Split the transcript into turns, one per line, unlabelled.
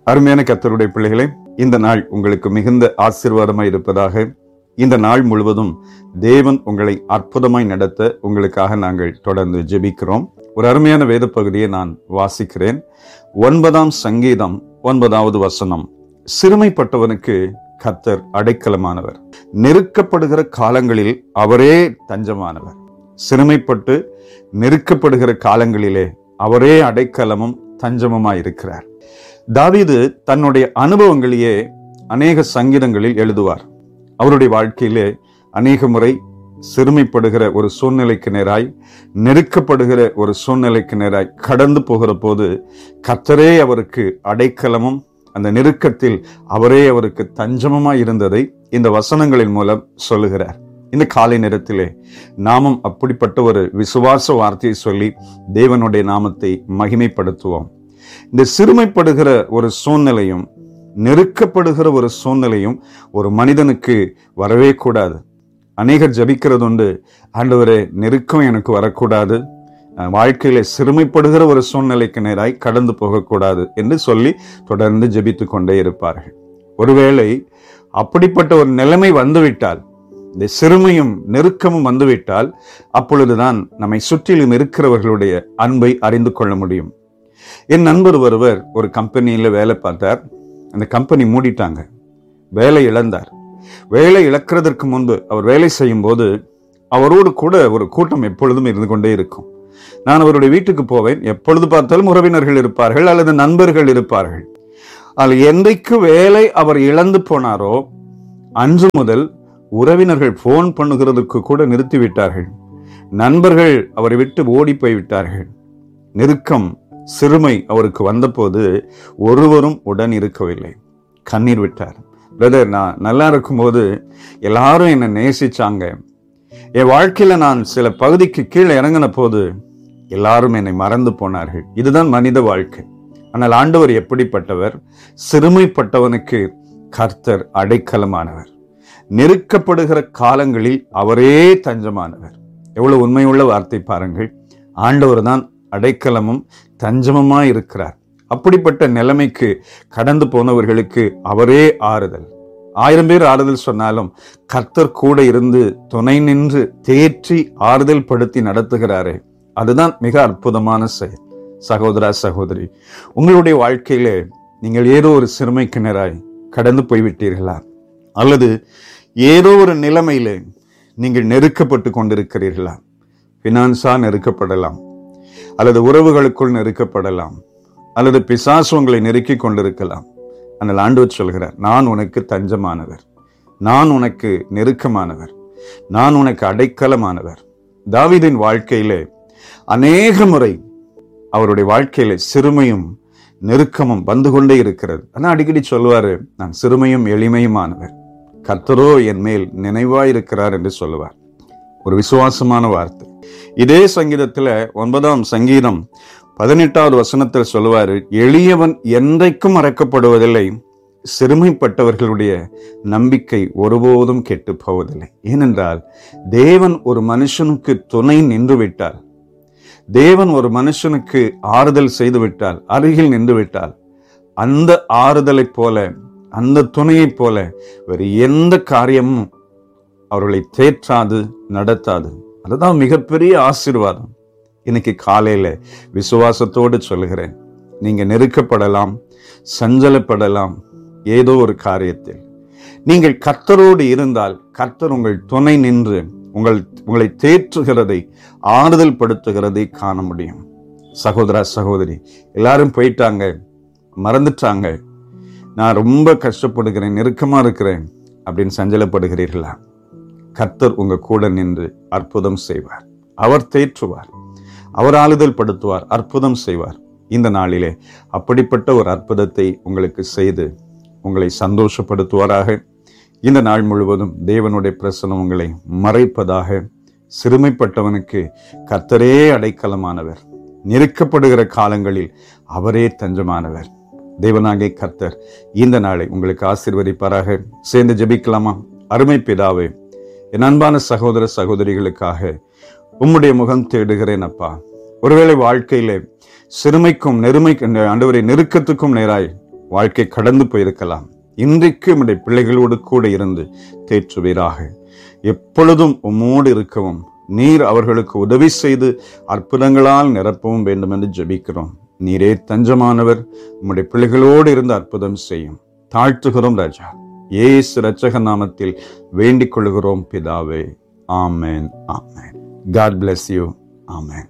அருமையான கத்தருடைய பிள்ளைகளே இந்த நாள் உங்களுக்கு மிகுந்த ஆசீர்வாதமாய் இருப்பதாக இந்த நாள் முழுவதும் தேவன் உங்களை அற்புதமாய் நடத்த உங்களுக்காக நாங்கள் தொடர்ந்து ஜெபிக்கிறோம் ஒரு அருமையான வேத பகுதியை நான் வாசிக்கிறேன் ஒன்பதாம் சங்கீதம் ஒன்பதாவது வசனம் சிறுமைப்பட்டவனுக்கு கத்தர் அடைக்கலமானவர் நெருக்கப்படுகிற காலங்களில் அவரே தஞ்சமானவர் சிறுமைப்பட்டு நெருக்கப்படுகிற காலங்களிலே அவரே அடைக்கலமும் தஞ்சமுமாயிருக்கிறார் தாவீது தன்னுடைய அனுபவங்களையே அநேக சங்கீதங்களில் எழுதுவார் அவருடைய வாழ்க்கையிலே அநேக முறை சிறுமைப்படுகிற ஒரு சூழ்நிலைக்கு நேராய் நெருக்கப்படுகிற ஒரு சூழ்நிலைக்கு நேராய் கடந்து போகிற போது கத்தரே அவருக்கு அடைக்கலமும் அந்த நெருக்கத்தில் அவரே அவருக்கு தஞ்சமுமாய் இருந்ததை இந்த வசனங்களின் மூலம் சொல்லுகிறார் இந்த காலை நேரத்திலே நாமும் அப்படிப்பட்ட ஒரு விசுவாச வார்த்தையை சொல்லி தேவனுடைய நாமத்தை மகிமைப்படுத்துவோம் இந்த சிறுமைப்படுகிற ஒரு சூழ்நிலையும் நெருக்கப்படுகிற ஒரு சூழ்நிலையும் ஒரு மனிதனுக்கு வரவே கூடாது அநேகர் ஜபிக்கிறது உண்டு ஆண்டவரே நெருக்கம் எனக்கு வரக்கூடாது அஹ் வாழ்க்கையில சிறுமைப்படுகிற ஒரு சூழ்நிலைக்கு நேராய் கடந்து போகக்கூடாது என்று சொல்லி தொடர்ந்து ஜெபித்து கொண்டே இருப்பார்கள் ஒருவேளை அப்படிப்பட்ட ஒரு நிலைமை வந்துவிட்டால் இந்த சிறுமையும் நெருக்கமும் வந்துவிட்டால் அப்பொழுதுதான் நம்மை சுற்றிலும் இருக்கிறவர்களுடைய அன்பை அறிந்து கொள்ள முடியும் என் நண்பர் ஒருவர் ஒரு கம்பெனியில் வேலை பார்த்தார் அந்த கம்பெனி மூடிட்டாங்க வேலை இழந்தார் வேலை இழக்கிறதற்கு முன்பு அவர் வேலை செய்யும் போது அவரோடு கூட ஒரு கூட்டம் எப்பொழுதும் இருந்து கொண்டே இருக்கும் நான் அவருடைய வீட்டுக்கு போவேன் எப்பொழுது பார்த்தாலும் உறவினர்கள் இருப்பார்கள் அல்லது நண்பர்கள் இருப்பார்கள் அதில் என்றைக்கு வேலை அவர் இழந்து போனாரோ அன்று முதல் உறவினர்கள் போன் பண்ணுகிறதுக்கு கூட நிறுத்திவிட்டார்கள் நண்பர்கள் அவரை விட்டு ஓடி போய் விட்டார்கள் நெருக்கம் சிறுமை அவருக்கு வந்தபோது ஒருவரும் உடன் இருக்கவில்லை கண்ணீர் விட்டார் பிரதர் நான் நல்லா இருக்கும்போது எல்லாரும் என்னை நேசிச்சாங்க என் வாழ்க்கையில நான் சில பகுதிக்கு கீழே இறங்கின போது எல்லாரும் என்னை மறந்து போனார்கள் இதுதான் மனித வாழ்க்கை ஆனால் ஆண்டவர் எப்படிப்பட்டவர் சிறுமைப்பட்டவனுக்கு கர்த்தர் அடைக்கலமானவர் நெருக்கப்படுகிற காலங்களில் அவரே தஞ்சமானவர் எவ்வளவு உண்மையுள்ள வார்த்தை பாருங்கள் ஆண்டவர் தான் அடைக்கலமும் தஞ்சமுமாய் இருக்கிறார் அப்படிப்பட்ட நிலைமைக்கு கடந்து போனவர்களுக்கு அவரே ஆறுதல் ஆயிரம் பேர் ஆறுதல் சொன்னாலும் கர்த்தர் கூட இருந்து துணை நின்று தேற்றி ஆறுதல் படுத்தி நடத்துகிறாரே அதுதான் மிக அற்புதமான செயல் சகோதரா சகோதரி உங்களுடைய வாழ்க்கையிலே நீங்கள் ஏதோ ஒரு சிறுமைக்கு நேராய் கடந்து போய்விட்டீர்களா அல்லது ஏதோ ஒரு நிலைமையிலே நீங்கள் நெருக்கப்பட்டு கொண்டிருக்கிறீர்களா பினான்ஸா நெருக்கப்படலாம் அல்லது உறவுகளுக்குள் நெருக்கப்படலாம் அல்லது பிசாசு உங்களை நெருக்கி கொண்டிருக்கலாம் ஆனால் ஆண்டவர் சொல்கிறார் நான் உனக்கு தஞ்சமானவர் நான் உனக்கு நெருக்கமானவர் நான் உனக்கு அடைக்கலமானவர் தாவீதின் வாழ்க்கையிலே அநேக முறை அவருடைய வாழ்க்கையில சிறுமையும் நெருக்கமும் வந்து கொண்டே இருக்கிறது ஆனா அடிக்கடி சொல்லுவாரு நான் சிறுமையும் எளிமையுமானவர் கர்த்தரோ என் மேல் நினைவாயிருக்கிறார் என்று சொல்லுவார் ஒரு விசுவாசமான வார்த்தை இதே சங்கீதத்துல ஒன்பதாம் சங்கீதம் பதினெட்டாவது வசனத்தில் சொல்லுவாரு எளியவன் என்றைக்கும் மறக்கப்படுவதில்லை சிறுமைப்பட்டவர்களுடைய நம்பிக்கை ஒருபோதும் கெட்டு போவதில்லை ஏனென்றால் தேவன் ஒரு மனுஷனுக்கு துணை நின்று விட்டால் தேவன் ஒரு மனுஷனுக்கு ஆறுதல் செய்து விட்டால் அருகில் நின்று விட்டால் அந்த ஆறுதலைப் போல அந்த துணையைப் போல வேறு எந்த காரியமும் அவர்களை தேற்றாது நடத்தாது அதுதான் மிகப்பெரிய ஆசீர்வாதம் இன்னைக்கு காலையில விசுவாசத்தோடு சொல்லுகிறேன் நீங்க நெருக்கப்படலாம் சஞ்சலப்படலாம் ஏதோ ஒரு காரியத்தில் நீங்கள் கர்த்தரோடு இருந்தால் கர்த்தர் உங்கள் துணை நின்று உங்கள் உங்களை தேற்றுகிறதை ஆறுதல் படுத்துகிறதை காண முடியும் சகோதரா சகோதரி எல்லாரும் போயிட்டாங்க மறந்துட்டாங்க நான் ரொம்ப கஷ்டப்படுகிறேன் நெருக்கமா இருக்கிறேன் அப்படின்னு சஞ்சலப்படுகிறீர்களா கர்த்தர் உங்க கூட நின்று அற்புதம் செய்வார் அவர் தேற்றுவார் அவர் ஆறுதல் படுத்துவார் அற்புதம் செய்வார் இந்த நாளிலே அப்படிப்பட்ட ஒரு அற்புதத்தை உங்களுக்கு செய்து உங்களை சந்தோஷப்படுத்துவாராக இந்த நாள் முழுவதும் தேவனுடைய பிரசனம் உங்களை மறைப்பதாக சிறுமைப்பட்டவனுக்கு கர்த்தரே அடைக்கலமானவர் நெருக்கப்படுகிற காலங்களில் அவரே தஞ்சமானவர் தேவனாகிய கர்த்தர் இந்த நாளை உங்களுக்கு ஆசீர்வதிப்பாராக சேர்ந்து ஜெபிக்கலாமா அருமை பிதாவே என் அன்பான சகோதர சகோதரிகளுக்காக உம்முடைய முகம் தேடுகிறேன் அப்பா ஒருவேளை வாழ்க்கையிலே சிறுமைக்கும் நெருமை ஆண்டவரை நெருக்கத்துக்கும் நேராய் வாழ்க்கை கடந்து போயிருக்கலாம் இன்றைக்கு உம்முடைய பிள்ளைகளோடு கூட இருந்து தேற்றுவீராக எப்பொழுதும் உம்மோடு இருக்கவும் நீர் அவர்களுக்கு உதவி செய்து அற்புதங்களால் நிரப்பவும் வேண்டும் என்று ஜெபிக்கிறோம் நீரே தஞ்சமானவர் உம்முடைய பிள்ளைகளோடு இருந்து அற்புதம் செய்யும் தாழ்த்துகிறோம் ராஜா ஏசு ரட்சக நாமத்தில் வேண்டிக் கொள்கிறோம் பிதாவே amen amen God bless you amen